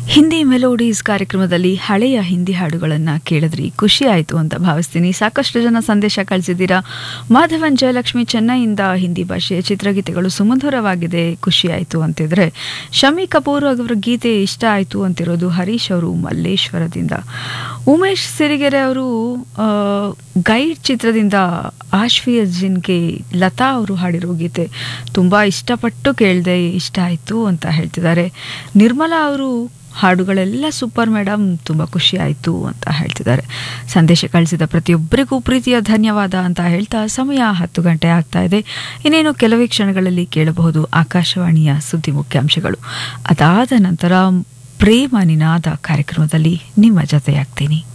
Hindi melodies ಕಾರ್ಯಕ್ರಮದಲ್ಲಿ ಹಳೆಯ ಹಿಂದಿ ಹಾಡುಗಳನ್ನು ಕೇಳಿದ್ರಿ ಖುಷಿ ಆಯಿತು ಅಂತ ಭಾವಿಸ್ತೀನಿ ಸಾಕಷ್ಟು ಜನ ಸಂದೇಶ ಕಳಿಸಿದ್ದೀರಾ ಮಾಧವನ್ ಜಯಲಕ್ಷ್ಮಿ ಚೆನ್ನೈಯಿಂದ ಹಿಂದಿ ಭಾಷೆಯ ಚಿತ್ರಗೀತೆಗಳು ಸುಮಧುರವಾಗಿದೆ ಖುಷಿ ಆಯಿತು ಅಂತಿದ್ರೆ ಶಮಿ ಕಪೂರ್ ಅವರ ಗೀತೆ ಇಷ್ಟ ಆಯಿತು ಅಂತಿರೋದು ಹರೀಶ್ ಅವರು ಮಲ್ಲೇಶ್ವರದಿಂದ ಉಮೇಶ್ ಸಿರಿಗೆರೆ ಅವರು ಆ, ಗೈಡ್ ಚಿತ್ರದಿಂದ ಆಶ್ವಿಯ ಜಿನ್ಗೆ ಲತಾ ಅವರು ಹಾಡಿರೋ ಗೀತೆ ತುಂಬ ಇಷ್ಟಪಟ್ಟು ಕೇಳಿದೆ ಇಷ್ಟ ಆಯಿತು ಅಂತ ಹೇಳ್ತಿದ್ದಾರೆ ನಿರ್ಮಲಾ ಅವರು ಹಾಡುಗಳೆಲ್ಲ ಸೂಪರ್ ಮೇಡಮ್ ತುಂಬ ಖುಷಿ ಆಯಿತು ಅಂತ ಹೇಳ್ತಿದ್ದಾರೆ ಸಂದೇಶ ಕಳಿಸಿದ ಪ್ರತಿಯೊಬ್ಬರಿಗೂ ಪ್ರೀತಿಯ ಧನ್ಯವಾದ ಅಂತ ಹೇಳ್ತಾ ಸಮಯ ಹತ್ತು ಗಂಟೆ ಆಗ್ತಾ ಇದೆ ಇನ್ನೇನು ಕೆಲವೇ ಕ್ಷಣಗಳಲ್ಲಿ ಕೇಳಬಹುದು ಆಕಾಶವಾಣಿಯ ಸುದ್ದಿ ಮುಖ್ಯಾಂಶಗಳು ಅದಾದ ನಂತರ ಪ್ರೇಮ ನಿನಾದ ಕಾರ್ಯಕ್ರಮದಲ್ಲಿ ನಿಮ್ಮ ಜೊತೆಯಾಗ್ತೀನಿ